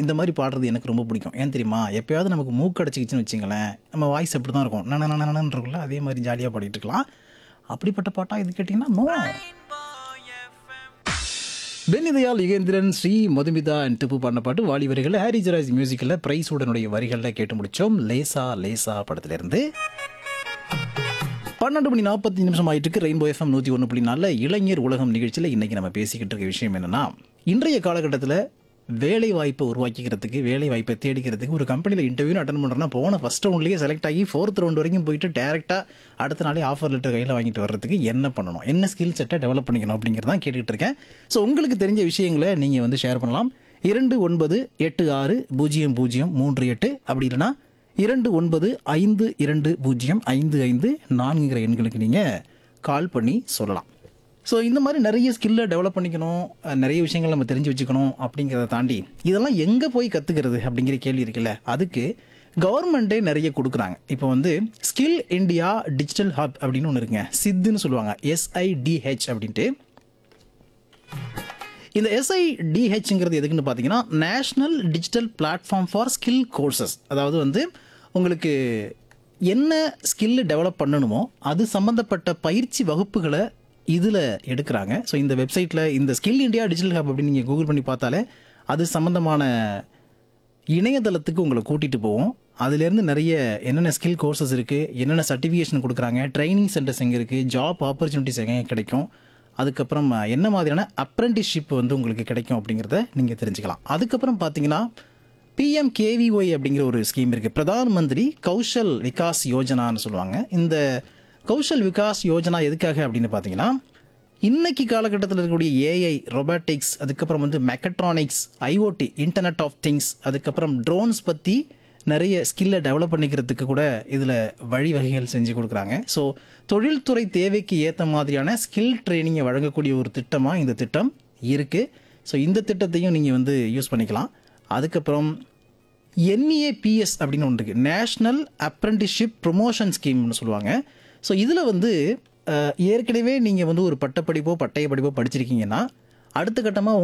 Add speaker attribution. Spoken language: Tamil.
Speaker 1: இந்த மாதிரி பாடுறது எனக்கு ரொம்ப பிடிக்கும் ஏன் தெரியுமா எப்பயாவது நமக்கு மூக்கு அடைச்சிக்கிச்சுன்னு வச்சுங்களேன் நம்ம வாய்ஸ் அப்படி தான் இருக்கும் நன இருக்குல்ல அதே மாதிரி ஜாலியாக பாடிட்டு இருக்கலாம் அப்படிப்பட்ட பாட்டா இது கேட்டிங்கன்னா நோ பென்னிதயால் யுகேந்திரன் ஸ்ரீ மதுமிதா அண்ட் திப்பு பண்ண பாட்டு வாலி வரிகளில் ஹாரி ஜராஜ் மியூசிக்கில் பிரைஸ் உடனுடைய வரிகளில் கேட்டு முடிச்சோம் லேசா லேசா படத்திலிருந்து பன்னெண்டு மணி நாற்பத்தி நிமிஷம் ஆயிட்டு இருக்கு ரெயின்போ எஃப்எம் நூற்றி ஒன்று புள்ளி நாலில் இளைஞர் உலகம் நிகழ்ச்சியில் இன்றைக்கி நம்ம பேசிக்கிட்டு இருக்க விஷயம் என்னென்னா இன்றைய காலகட்டத்தில் வேலை வாய்ப்பை உருவாக்கிக்கிறதுக்கு வேலை வாய்ப்பை தேடிக்கிறதுக்கு ஒரு கம்பெனியில் இன்டர்வியூ அட்டன் பண்ணுறோன்னா போன ஃபஸ்ட் ரவுண்ட்லேயே செலக்ட் ஆகி ஃபோர்த் ரவுண்ட் வரைக்கும் போயிட்டு டேரெக்டாக அடுத்த நாளே ஆஃபர் லெட்டர் கையில் வாங்கிட்டு வர்றதுக்கு என்ன பண்ணணும் என்ன ஸ்கில் செட்டை டெவலப் பண்ணிக்கணும் அப்படிங்கிறதான் கேட்டுட்டு இருக்கேன் ஸோ உங்களுக்கு தெரிஞ்ச விஷயங்களை நீங்கள் வந்து ஷேர் பண்ணலாம் இரண்டு ஒன்பது எட்டு ஆறு பூஜ்ஜியம் பூஜ்ஜியம் மூன்று எட்டு அப்படி இல்லைன்னா இரண்டு ஒன்பது ஐந்து இரண்டு பூஜ்ஜியம் ஐந்து ஐந்து நான்குங்கிற எண்களுக்கு நீங்கள் கால் பண்ணி சொல்லலாம் ஸோ இந்த மாதிரி நிறைய ஸ்கில்லை டெவலப் பண்ணிக்கணும் அஹ் நிறைய விஷயங்கள் நம்ம தெரிஞ்சு வச்சுக்கணும் அப்படிங்கிறத தாண்டி இதெல்லாம் எங்கே போய் கற்றுக்கிறது அப்படிங்கிற கேள்வி இருக்குல்ல அதுக்கு கவர்மெண்ட்டே நிறைய கொடுக்குறாங்க இப்போ வந்து ஸ்கில் இந்தியா டிஜிட்டல் ஹப் அப்படின்னு ஒன்று இருக்குங்க சித்துன்னு சொல்லுவாங்க எஸ்ஐடிஹெச் அப்படின்ட்டு இந்த எஸ்ஐடிஹெச்ங்கிறது எதுக்குன்னு பார்த்தீங்கன்னா national digital platform for skill courses அதாவது வந்து உங்களுக்கு என்ன ஸ்கில் டெவலப் பண்ணணுமோ அது சம்மந்தப்பட்ட பயிற்சி வகுப்புகளை இதில் எடுக்கிறாங்க ஸோ இந்த வெப்சைட்டில் இந்த ஸ்கில் இந்தியா டிஜிட்டல் ஹப் அப்படின்னு நீங்கள் கூகுள் பண்ணி பார்த்தாலே அது சம்மந்தமான இணையதளத்துக்கு உங்களை கூட்டிகிட்டு போவோம் அதுலேருந்து நிறைய என்னென்ன ஸ்கில் கோர்சஸ் இருக்குது என்னென்ன சர்டிஃபிகேஷன் கொடுக்குறாங்க ட்ரைனிங் சென்டர்ஸ் எங்கே இருக்குது ஜாப் ஆப்பர்ச்சுனிட்டிஸ் எங்கே கிடைக்கும் அதுக்கப்புறம் அஹ், என்ன மாதிரியான அப்ரெண்டிஸ்ஷிப் வந்து உங்களுக்கு கிடைக்கும் அப்படிங்கிறத நீங்கள் தெரிஞ்சுக்கலாம் அதுக்கப்புறம் பார்த்தீங்கன்னா பிஎம் கேவிஒய் அப்படிங்கிற ஒரு ஸ்கீம் இருக்குது பிரதான் மந்திரி கௌஷல் விகாஸ் யோஜனான்னு சொல்லுவாங்க இந்த கௌஷல் விகாஸ் யோஜனா எதுக்காக அப்படின்னு பார்த்தீங்கன்னா இன்னைக்கு காலகட்டத்தில் இருக்கக்கூடிய ஏஐ ரொபாட்டிக்ஸ் அதுக்கப்புறம் வந்து mechatronics IOT internet of things அதுக்கப்புறம் ட்ரோன்ஸ் பற்றி நிறைய ஸ்கில்லை டெவலப் பண்ணிக்கிறதுக்கு கூட இதில் வழிவகைகள் செஞ்சு கொடுக்குறாங்க ஸோ தொழில்துறை தேவைக்கு ஏற்ற மாதிரியான ஸ்கில் ட்ரைனிங்கை வழங்கக்கூடிய ஒரு திட்டமாக இந்த திட்டம் இருக்குது ஸோ இந்த திட்டத்தையும் நீங்கள் வந்து யூஸ் பண்ணிக்கலாம் அதுக்கப்புறம் என்ஏபிஎஸ் அப்படின்னு ஒன்று இருக்குது நேஷ்னல் அப்ரெண்டிஸ்ஷிப் ப்ரொமோஷன் ஸ்கீம்னு சொல்லுவாங்க ஸோ இதில் வந்து அஹ், ஏற்கனவே நீங்கள் வந்து ஒரு பட்டப்படிப்போ பட்டய படிப்போ படிச்சிருக்கீங்கன்னா அடுத்த கட்டமாக